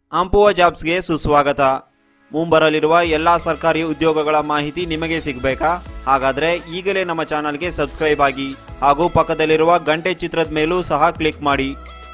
ಆಂಪುವ ಜಾಬ್ಸ್ಗೆ ಸುಸ್ವಾಗತ ಮುಂಬರಲಿರುವ ಎಲ್ಲ ಸರ್ಕಾರಿ ಉದ್ಯೋಗಗಳ ಮಾಹಿತಿ ನಿಮಗೆ ಸಿಗಬೇಕಾ ಹಾಗಾದ್ರೆ ಈಗಲೇ ನಮ್ಮ ಚಾನಲ್ಗೆ ಸಬ್ಸ್ಕ್ರೈಬ್ ಆಗಿ ಹಾಗೂ ಪಕ್ಕದಲ್ಲಿರುವ ಗಂಟೆ ಚಿತ್ರದ ಮೇಲೂ ಸಹ ಕ್ಲಿಕ್ ಮಾಡಿ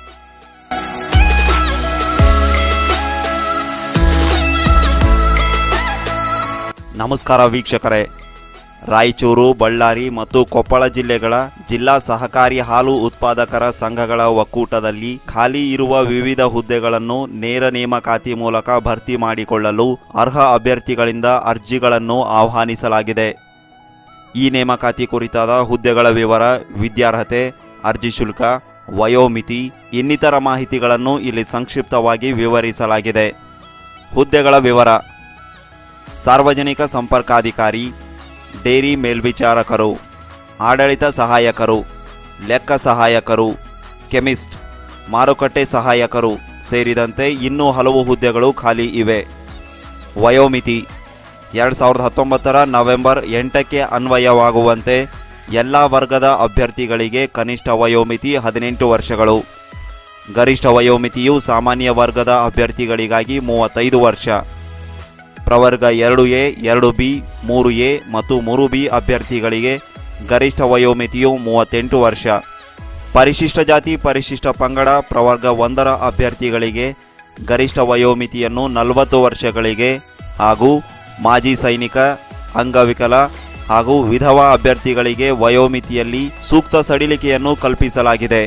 ನಮಸ್ಕಾರ ವೀಕ್ಷಕರೇ ರಾಯಚೂರು ಬಳ್ಳಾರಿ ಮತ್ತು ಕೊಪ್ಪಳ ಜಿಲ್ಲೆಗಳ ಜಿಲ್ಲಾ ಸಹಕಾರಿ ಹಾಲು ಉತ್ಪಾದಕರ ಸಂಘಗಳ ಒಕ್ಕೂಟದಲ್ಲಿ ಖಾಲಿ ಇರುವ ವಿವಿಧ ಹುದ್ದೆಗಳನ್ನು ನೇರ ನೇಮಕಾತಿ ಮೂಲಕ ಭರ್ತಿ ಮಾಡಿಕೊಳ್ಳಲು ಅರ್ಹ ಅಭ್ಯರ್ಥಿಗಳಿಂದ ಅರ್ಜಿಗಳನ್ನು ಆಹ್ವಾನಿಸಲಾಗಿದೆ ಈ ನೇಮಕಾತಿ ಕುರಿತಾದ ಹುದ್ದೆಗಳ ವಿವರ ವಿದ್ಯಾರ್ಹತೆ ಅರ್ಜಿ ಶುಲ್ಕ ವಯೋಮಿತಿ ಇನ್ನಿತರ ಮಾಹಿತಿಗಳನ್ನು ಇಲ್ಲಿ ಸಂಕ್ಷಿಪ್ತವಾಗಿ ವಿವರಿಸಲಾಗಿದೆ ಹುದ್ದೆಗಳ ವಿವರ ಸಾರ್ವಜನಿಕ ಸಂಪರ್ಕಾಧಿಕಾರಿ ಡೇರಿ ಮೇಲ್ವಿಚಾರಕರು ಆಡಳಿತ ಸಹಾಯಕರು ಲೆಕ್ಕ ಸಹಾಯಕರು ಕೆಮಿಸ್ಟ್ ಮಾರುಕಟ್ಟೆ ಸಹಾಯಕರು ಸೇರಿದಂತೆ ಇನ್ನೂ ಹಲವು ಹುದ್ದೆಗಳು ಖಾಲಿ ಇವೆ ವಯೋಮಿತಿ ಎರಡು ಸಾವಿರದ ಹತ್ತೊಂಬತ್ತರ ನವೆಂಬರ್ ಎಂಟಕ್ಕೆ ಅನ್ವಯವಾಗುವಂತೆ ಎಲ್ಲ ವರ್ಗದ ಅಭ್ಯರ್ಥಿಗಳಿಗೆ ಕನಿಷ್ಠ ವಯೋಮಿತಿ ಹದಿನೆಂಟು ವರ್ಷಗಳು ಗರಿಷ್ಠ ವಯೋಮಿತಿಯು ಸಾಮಾನ್ಯ ವರ್ಗದ ಅಭ್ಯರ್ಥಿಗಳಿಗಾಗಿ ಮೂವತ್ತೈದು ವರ್ಷ ಪ್ರವರ್ಗ ಎರಡು ಎ ಎರಡು ಬಿ ಮೂರು ಎ ಮತ್ತು ಮೂರು ಬಿ ಅಭ್ಯರ್ಥಿಗಳಿಗೆ ಗರಿಷ್ಠ ವಯೋಮಿತಿಯು ಮೂವತ್ತೆಂಟು ವರ್ಷ ಪರಿಶಿಷ್ಟ ಜಾತಿ ಪರಿಶಿಷ್ಟ ಪಂಗಡ ಪ್ರವರ್ಗ ಒಂದರ ಅಭ್ಯರ್ಥಿಗಳಿಗೆ ಗರಿಷ್ಠ ವಯೋಮಿತಿಯನ್ನು ನಲವತ್ತು ವರ್ಷಗಳಿಗೆ ಹಾಗೂ ಮಾಜಿ ಸೈನಿಕ ಅಂಗವಿಕಲ ಹಾಗೂ ವಿಧವಾ ಅಭ್ಯರ್ಥಿಗಳಿಗೆ ವಯೋಮಿತಿಯಲ್ಲಿ ಸೂಕ್ತ ಸಡಿಲಿಕೆಯನ್ನು ಕಲ್ಪಿಸಲಾಗಿದೆ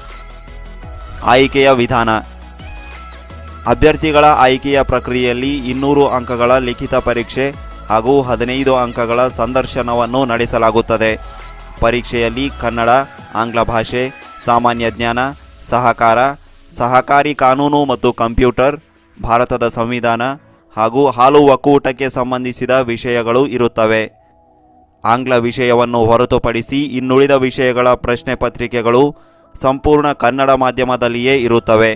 ಆಯ್ಕೆಯ ವಿಧಾನ ಅಭ್ಯರ್ಥಿಗಳ ಆಯ್ಕೆಯ ಪ್ರಕ್ರಿಯೆಯಲ್ಲಿ ಇನ್ನೂರು ಅಂಕಗಳ ಲಿಖಿತ ಪರೀಕ್ಷೆ ಹಾಗೂ ಹದಿನೈದು ಅಂಕಗಳ ಸಂದರ್ಶನವನ್ನು ನಡೆಸಲಾಗುತ್ತದೆ ಪರೀಕ್ಷೆಯಲ್ಲಿ ಕನ್ನಡ ಆಂಗ್ಲ ಭಾಷೆ ಸಾಮಾನ್ಯ ಜ್ಞಾನ ಸಹಕಾರ ಸಹಕಾರಿ ಕಾನೂನು ಮತ್ತು ಕಂಪ್ಯೂಟರ್ ಭಾರತದ ಸಂವಿಧಾನ ಹಾಗೂ ಹಾಲು ಒಕ್ಕೂಟಕ್ಕೆ ಸಂಬಂಧಿಸಿದ ವಿಷಯಗಳು ಇರುತ್ತವೆ ಆಂಗ್ಲ ವಿಷಯವನ್ನು ಹೊರತುಪಡಿಸಿ ಇನ್ನುಳಿದ ವಿಷಯಗಳ ಪ್ರಶ್ನೆ ಪತ್ರಿಕೆಗಳು ಸಂಪೂರ್ಣ ಕನ್ನಡ ಮಾಧ್ಯಮದಲ್ಲಿಯೇ ಇರುತ್ತವೆ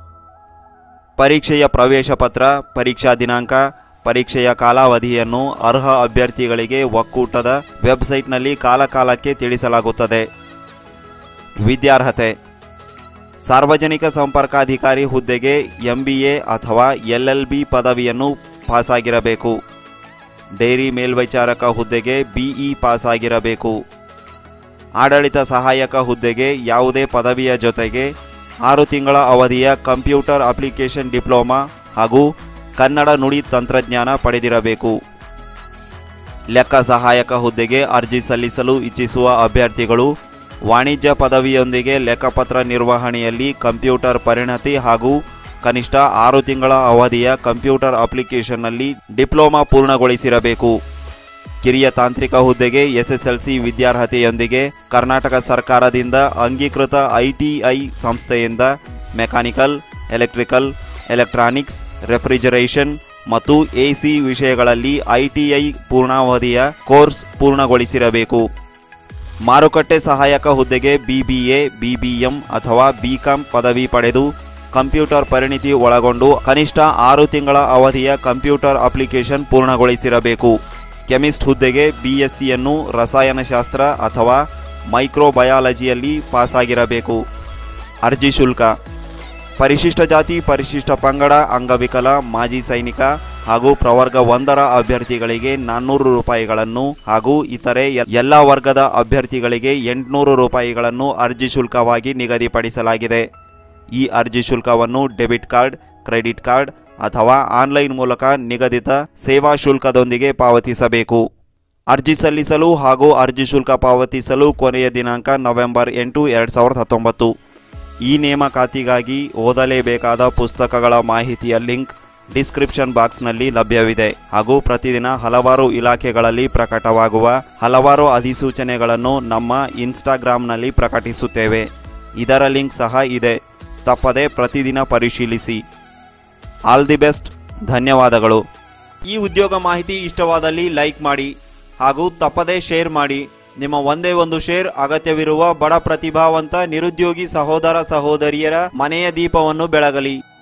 ಪರೀಕ್ಷೆಯ ಪ್ರವೇಶ ಪತ್ರ ಪರೀಕ್ಷಾ ದಿನಾಂಕ ಪರೀಕ್ಷೆಯ ಕಾಲಾವಧಿಯನ್ನು ಅರ್ಹ ಅಭ್ಯರ್ಥಿಗಳಿಗೆ ಒಕ್ಕೂಟದ ವೆಬ್ಸೈಟ್ನಲ್ಲಿ ಕಾಲಕಾಲಕ್ಕೆ ತಿಳಿಸಲಾಗುತ್ತದೆ ವಿದ್ಯಾರ್ಹತೆ ಸಾರ್ವಜನಿಕ ಸಂಪರ್ಕಾಧಿಕಾರಿ ಹುದ್ದೆಗೆ ಎಂಬಿಎ ಅಥವಾ ಎಲ್ಎಲ್ಬಿ ಪದವಿಯನ್ನು ಪಾಸಾಗಿರಬೇಕು ಡೈರಿ ಮೇಲ್ವಿಚಾರಕ ಹುದ್ದೆಗೆ ಬಿಇ ಪಾಸಾಗಿರಬೇಕು ಆಡಳಿತ ಸಹಾಯಕ ಹುದ್ದೆಗೆ ಯಾವುದೇ ಪದವಿಯ ಜೊತೆಗೆ ಆರು ತಿಂಗಳ ಅವಧಿಯ ಕಂಪ್ಯೂಟರ್ ಅಪ್ಲಿಕೇಶನ್ ಡಿಪ್ಲೊಮಾ ಹಾಗೂ ಕನ್ನಡ ನುಡಿ ತಂತ್ರಜ್ಞಾನ ಪಡೆದಿರಬೇಕು ಲೆಕ್ಕ ಸಹಾಯಕ ಹುದ್ದೆಗೆ ಅರ್ಜಿ ಸಲ್ಲಿಸಲು ಇಚ್ಛಿಸುವ ಅಭ್ಯರ್ಥಿಗಳು ವಾಣಿಜ್ಯ ಪದವಿಯೊಂದಿಗೆ ಲೆಕ್ಕಪತ್ರ ನಿರ್ವಹಣೆಯಲ್ಲಿ ಕಂಪ್ಯೂಟರ್ ಪರಿಣತಿ ಹಾಗೂ ಕನಿಷ್ಠ ಆರು ತಿಂಗಳ ಅವಧಿಯ ಕಂಪ್ಯೂಟರ್ ಅಪ್ಲಿಕೇಶನ್ನಲ್ಲಿ ಡಿಪ್ಲೊಮಾ ಪೂರ್ಣಗೊಳಿಸಿರಬೇಕು ಕಿರಿಯ ತಾಂತ್ರಿಕ ಹುದ್ದೆಗೆ ಎಸ್ಎಸ್ಎಲ್ಸಿ ವಿದ್ಯಾರ್ಹತೆಯೊಂದಿಗೆ ಕರ್ನಾಟಕ ಸರ್ಕಾರದಿಂದ ಅಂಗೀಕೃತ ಐಟಿಐ ಸಂಸ್ಥೆಯಿಂದ ಮೆಕ್ಯಾನಿಕಲ್ ಎಲೆಕ್ಟ್ರಿಕಲ್ ಎಲೆಕ್ಟ್ರಾನಿಕ್ಸ್ ರೆಫ್ರಿಜರೇಷನ್ ಮತ್ತು ಎಸಿ ವಿಷಯಗಳಲ್ಲಿ ಐಟಿಐ ಪೂರ್ಣಾವಧಿಯ ಕೋರ್ಸ್ ಪೂರ್ಣಗೊಳಿಸಿರಬೇಕು ಮಾರುಕಟ್ಟೆ ಸಹಾಯಕ ಹುದ್ದೆಗೆ ಬಿಬಿಎ ಬಿಬಿಎಂ ಅಥವಾ ಬಿಕಾಂ ಪದವಿ ಪಡೆದು ಕಂಪ್ಯೂಟರ್ ಪರಿಣಿತಿ ಒಳಗೊಂಡು ಕನಿಷ್ಠ ಆರು ತಿಂಗಳ ಅವಧಿಯ ಕಂಪ್ಯೂಟರ್ ಅಪ್ಲಿಕೇಶನ್ ಪೂರ್ಣಗೊಳಿಸಿರಬೇಕು ಕೆಮಿಸ್ಟ್ ಹುದ್ದೆಗೆ ಬಿಎಸ್ಸಿಯನ್ನು ರಸಾಯನಶಾಸ್ತ್ರ ಅಥವಾ ಮೈಕ್ರೋಬಯಾಲಜಿಯಲ್ಲಿ ಪಾಸಾಗಿರಬೇಕು ಅರ್ಜಿ ಶುಲ್ಕ ಪರಿಶಿಷ್ಟ ಜಾತಿ ಪರಿಶಿಷ್ಟ ಪಂಗಡ ಅಂಗವಿಕಲ ಮಾಜಿ ಸೈನಿಕ ಹಾಗೂ ಪ್ರವರ್ಗ ಒಂದರ ಅಭ್ಯರ್ಥಿಗಳಿಗೆ ನಾನ್ನೂರು ರೂಪಾಯಿಗಳನ್ನು ಹಾಗೂ ಇತರೆ ಎಲ್ಲ ವರ್ಗದ ಅಭ್ಯರ್ಥಿಗಳಿಗೆ ಎಂಟುನೂರು ರೂಪಾಯಿಗಳನ್ನು ಅರ್ಜಿ ಶುಲ್ಕವಾಗಿ ನಿಗದಿಪಡಿಸಲಾಗಿದೆ ಈ ಅರ್ಜಿ ಶುಲ್ಕವನ್ನು ಡೆಬಿಟ್ ಕಾರ್ಡ್ ಕ್ರೆಡಿಟ್ ಕಾರ್ಡ್ ಅಥವಾ ಆನ್ಲೈನ್ ಮೂಲಕ ನಿಗದಿತ ಸೇವಾ ಶುಲ್ಕದೊಂದಿಗೆ ಪಾವತಿಸಬೇಕು ಅರ್ಜಿ ಸಲ್ಲಿಸಲು ಹಾಗೂ ಅರ್ಜಿ ಶುಲ್ಕ ಪಾವತಿಸಲು ಕೊನೆಯ ದಿನಾಂಕ ನವೆಂಬರ್ ಎಂಟು ಎರಡು ಸಾವಿರದ ಹತ್ತೊಂಬತ್ತು ಈ ನೇಮಕಾತಿಗಾಗಿ ಓದಲೇಬೇಕಾದ ಪುಸ್ತಕಗಳ ಮಾಹಿತಿಯ ಲಿಂಕ್ ಡಿಸ್ಕ್ರಿಪ್ಷನ್ ಬಾಕ್ಸ್ನಲ್ಲಿ ಲಭ್ಯವಿದೆ ಹಾಗೂ ಪ್ರತಿದಿನ ಹಲವಾರು ಇಲಾಖೆಗಳಲ್ಲಿ ಪ್ರಕಟವಾಗುವ ಹಲವಾರು ಅಧಿಸೂಚನೆಗಳನ್ನು ನಮ್ಮ ಇನ್ಸ್ಟಾಗ್ರಾಮ್ನಲ್ಲಿ ಪ್ರಕಟಿಸುತ್ತೇವೆ ಇದರ ಲಿಂಕ್ ಸಹ ಇದೆ ತಪ್ಪದೆ ಪ್ರತಿದಿನ ಪರಿಶೀಲಿಸಿ ಆಲ್ ದಿ ಬೆಸ್ಟ್ ಧನ್ಯವಾದಗಳು ಈ ಉದ್ಯೋಗ ಮಾಹಿತಿ ಇಷ್ಟವಾದಲ್ಲಿ ಲೈಕ್ ಮಾಡಿ ಹಾಗೂ ತಪ್ಪದೇ ಶೇರ್ ಮಾಡಿ ನಿಮ್ಮ ಒಂದೇ ಒಂದು ಶೇರ್ ಅಗತ್ಯವಿರುವ ಬಡ ಪ್ರತಿಭಾವಂತ ನಿರುದ್ಯೋಗಿ ಸಹೋದರ ಸಹೋದರಿಯರ ಮನೆಯ ದೀಪವನ್ನು ಬೆಳಗಲಿ